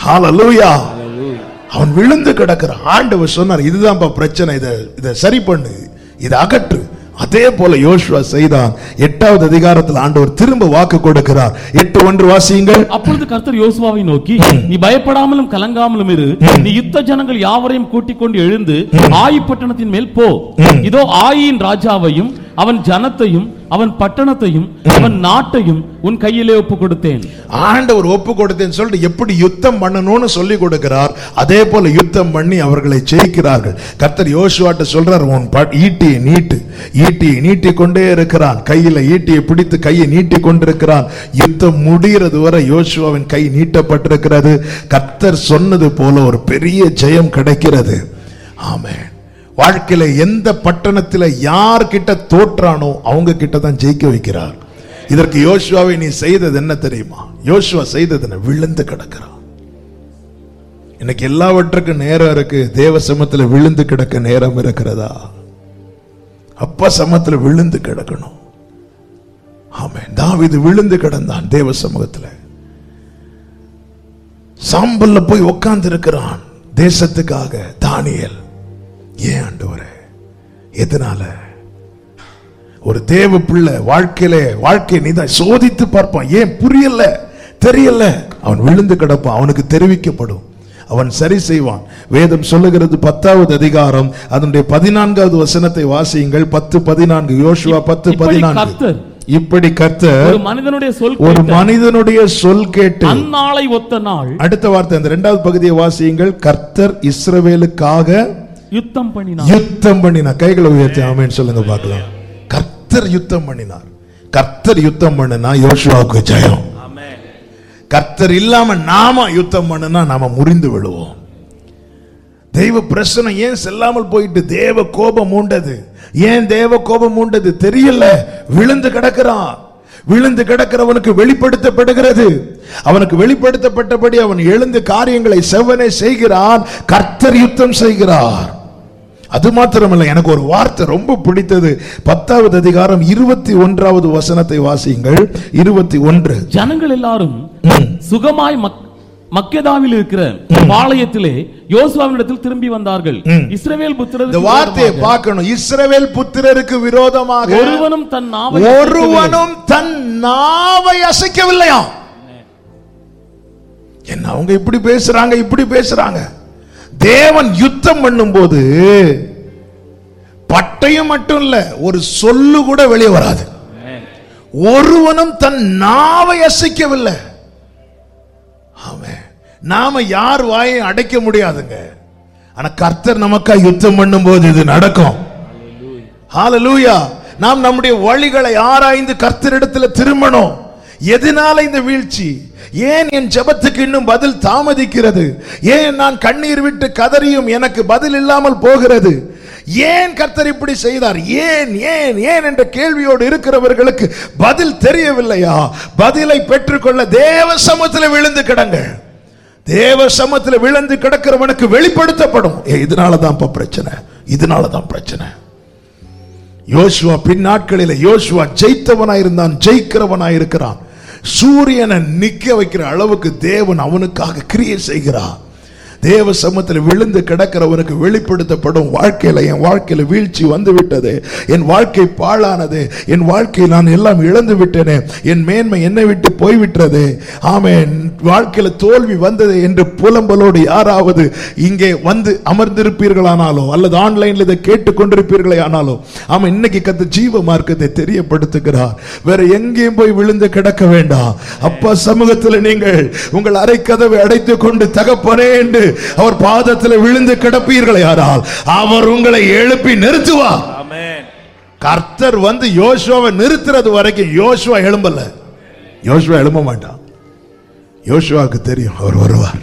ஹalleluya அவன் விழுந்து கிடக்கிறான் ஆண்டவர் சொன்னார் இதுதான்ப்பா பிரச்சனை இதை இதை சரி பண்ணு இதை அகற்று அதே போல யோசுவா செய்தான் எட்டாவது அதிகாரத்தில் ஆண்டவர் திரும்ப வாக்கு கொடுக்கிறார் எட்டு ஒன்று வாசியுங்கள் அப்பொழுது கர்த்தர் யோசுவாவை நோக்கி நீ பயப்படாமலும் கலங்காமலும் இரு நீ யுத்த ஜனங்கள் யாவரையும் கூட்டிக் கொண்டு எழுந்து ஆயி பட்டணத்தின் மேல் போ இதோ ஆயின் ராஜாவையும் அவன் ஜனத்தையும் அவன் பட்டணத்தையும் அவன் நாட்டையும் உன் கையிலே ஒப்பு கொடுத்தேன் ஆண்டவர் ஒப்பு கொடுத்தேன்னு சொல்லிட்டு எப்படி யுத்தம் பண்ணணும்னு சொல்லி கொடுக்கிறார் அதே போல யுத்தம் பண்ணி அவர்களை ஜெயிக்கிறார்கள் கர்த்தர் யோசுவாட்ட சொல்றார் உன் ப- ஈட்டியை நீட்டு ஈட்டியை நீட்டி கொண்டே இருக்கிறான் கையில ஈட்டியை பிடித்து கையை நீட்டி கொண்டிருக்கிறான் யுத்தம் முடிகிறது வரை யோசுவாவின் கை நீட்டப்பட்டிருக்கிறது கர்த்தர் சொன்னது போல ஒரு பெரிய ஜெயம் கிடைக்கிறது ஆமென் வாழ்க்கையில எந்த பட்டணத்துல யார்கிட்ட தோற்றானோ அவங்க கிட்ட தான் ஜெயிக்க வைக்கிறார் இதற்கு யோசுவாவை நீ செய்தது என்ன தெரியுமா யோசுவா செய்தது என்ன விழுந்து கிடக்கிறான் இன்னைக்கு எல்லாவற்றுக்கும் நேரம் இருக்கு தேவ சமத்துல விழுந்து கிடக்க நேரம் இருக்கிறதா அப்பா சமத்துல விழுந்து கிடக்கணும் ஆமென் தாவீது விழுந்து கிடந்தான் தேவ சமூகத்துல சாம்பல்ல போய் உட்கார்ந்து இருக்கிறான் தேசத்துக்காக தானியல் ஏன் ஆண்டவரே எதனால ஒரு தேவ பிள்ளை வாழ்க்கையில வாழ்க்கை நீதான் சோதித்து பார்ப்பான் ஏன் புரியல தெரியல அவன் விழுந்து கிடப்பான் அவனுக்கு தெரிவிக்கப்படும் அவன் சரி செய்வான் வேதம் சொல்லுகிறது பத்தாவது அதிகாரம் அதனுடைய பதினான்காவது வசனத்தை வாசியுங்கள் பத்து பதினான்கு யோசுவா பத்து இப்படி பதினான்கு கர்த்தர் இப்படி கர்த்தர் ஒரு மனிதனுடைய சொல் ஒரு கேட்ட மனிதனுடைய சொல் கேட்டு அந்நாளை ஒத்த நாள் அடுத்த வார்த்தை அந்த இரண்டாவது பகுதியை வாசியுங்கள் கர்த்தர் இஸ்ரவேலுக்காக யுத்தம் பண்ணினார் யுத்தம் பண்ணினார் கைகளை உயர்த்தி ஆமென்னு சொல்லுங்க பார்க்கலாம் கர்த்தர் யுத்தம் பண்ணினார் கர்த்தர் யுத்தம் பண்ணினா யோசுவாவுக்கு ஜெயம் கர்த்தர் இல்லாம நாம யுத்தம் பண்ணுனா நாம முறிந்து விழுவோம் தெய்வ பிரச்சனை ஏன் செல்லாமல் போயிட்டு தேவ கோபம் உண்டது ஏன் தேவ கோபம் உண்டது தெரியல விழுந்து கிடக்கிறான் விழுந்து கிடக்கிறவனுக்கு வெளிப்படுத்தப்படுகிறது அவனுக்கு வெளிப்படுத்தப்பட்டபடி அவன் எழுந்து காரியங்களை செவ்வனே செய்கிறான் கர்த்தர் யுத்தம் செய்கிறார் அது மாத்திரமல்ல எனக்கு ஒரு வார்த்தை ரொம்ப பிடித்தது பத்தாவது அதிகாரம் இருபத்தி ஒன்றாவது வசனத்தை வாசியுங்கள் இருபத்தி ஒன்று ஜனங்கள் எல்லாரும் சுகமாய் மக்- மக்கெதாவில் இருக்கிற பாளையத்திலே யோசுவாவினிடத்தில் திரும்பி வந்தார்கள் இஸ்ரவேல் இந்த புத்திரருக்கு வார்த்தையை விரோதமாக பார்க்கணும் இஸ்ரவேல் புத்திரருக்கு விரோதமாக ஒருவனும் தன் நாவை ஒருவனும் தன் நாவை அசைக்கவில்லையாம் என்ன அவங்க இப்படி பேசுறாங்க இப்படி பேசுறாங்க தேவன் யுத்தம் பண்ணும்போது பட்டயம் மட்டும் இல்ல ஒரு சொல்லு கூட வெளியே வராது ஒருவனும் தன் நாவை அசைக்கவில்லை ஆமென். நாம யார் வாயை அடைக்க முடியாதுங்க ஆனா கர்த்தர் நமக்கா யுத்தம் பண்ணும்போது இது நடக்கும் ஹalleluya நாம் நம்முடைய வழிகளை ஆராய்ந்து கர்த்தரிடத்துல திரும்பணும் எதனால இந்த வீழ்ச்சி ஏன் என் ஜெபத்துக்கு இன்னும் பதில் தாமதிக்கிறது ஏன் நான் கண்ணீர் விட்டு கதறியும் எனக்கு பதில் இல்லாமல் போகிறது ஏன் கர்த்தர் இப்படி செய்தார் ஏன் ஏன் ஏன் என்ற கேள்வியோடு இருக்கிறவர்களுக்கு பதில் தெரியவில்லையா பதிலை பெற்றுக்கொள்ள தேவ சமூகத்தில் விழுந்து கிடங்கள் தேவ சமத்துல விழுந்து கிடக்கிறவனுக்கு வெளிப்படுத்தப்படும் ஏ, இதனால தான் பிரச்சனை இதனால தான் பிரச்சனை யோசுவா பின் நாட்களில யோசுவா ஜெயித்தவனாயிருந்தான் ஜெயிக்கிறவனாயிருக்கிறான் சூரியனை நிக்க வைக்கிற அளவுக்கு தேவன் அவனுக்காக கிரியை செய்கிறார் தேவ சமத்தில் விழுந்து கிடக்கிறவனுக்கு வெளிப்படுத்தப்படும் வாழ்க்கையில என் வாழ்க்கையில வீழ்ச்சி வந்து விட்டது என் வாழ்க்கை பாழானது என் வாழ்க்கை நான் எல்லாம் இழந்து விட்டேனே என் மேன்மை என்னை விட்டு போய்விட்டது ஆமென் வாழ்க்கையில தோல்வி வந்தது என்று புலம்பலோடு யாராவது இங்கே வந்து அமர்ந்திருப்பீர்களானாலோ அல்லது ஆன்லைன்ல இதை கேட்டுக்கொண்டிருப்பீர்களே ஆனாலோ ஆமா இன்னைக்கு கத்த ஜீவ மார்க்கத்தை தெரியப்படுத்துகிறார் வேற எங்கேயும் போய் விழுந்து கிடக்க வேண்டாம் அப்பா சமூகத்தில் நீங்கள் உங்கள் அறைக்கதவை அடைத்துக் கொண்டு தகப்பனே என்று அவர் பாதத்தில் விழுந்து கிடப்பீர்களே யாரால் அவர் உங்களை எழுப்பி நிறுத்துவார் கர்த்தர் வந்து யோசுவாவை நிறுத்துறது வரைக்கும் யோசுவா எழும்பல யோசுவா எழும்ப மாட்டான் யோசுவாவுக்கு தெரியும் அவர் வருவார்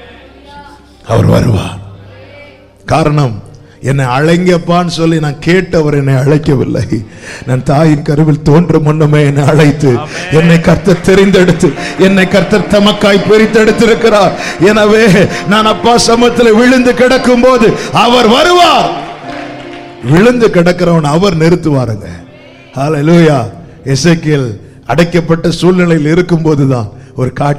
அவர் வருவார் காரணம் என்னை அழைங்கப்பான்னு சொல்லி நான் கேட்டவர் என்னை அழைக்கவில்லை நான் தாயின் கருவில் தோன்றும் முன்னமே என்னை அழைத்து என்னை கர்த்தர் தெரிந்தெடுத்து என்னை கர்த்தர் தமக்காய் பிரித்தெடுத்திருக்கிறார் எனவே நான் அப்பா சமத்தில் விழுந்து கிடக்கும் போது அவர் வருவார் விழுந்து கிடக்கிறவன் அவர் நிறுத்துவாருங்க ஹalleluya எசேக்கியேல் அடைக்கப்பட்ட சூழ்நிலையில் இருக்கும்போதுதான் ஒரு காட்சி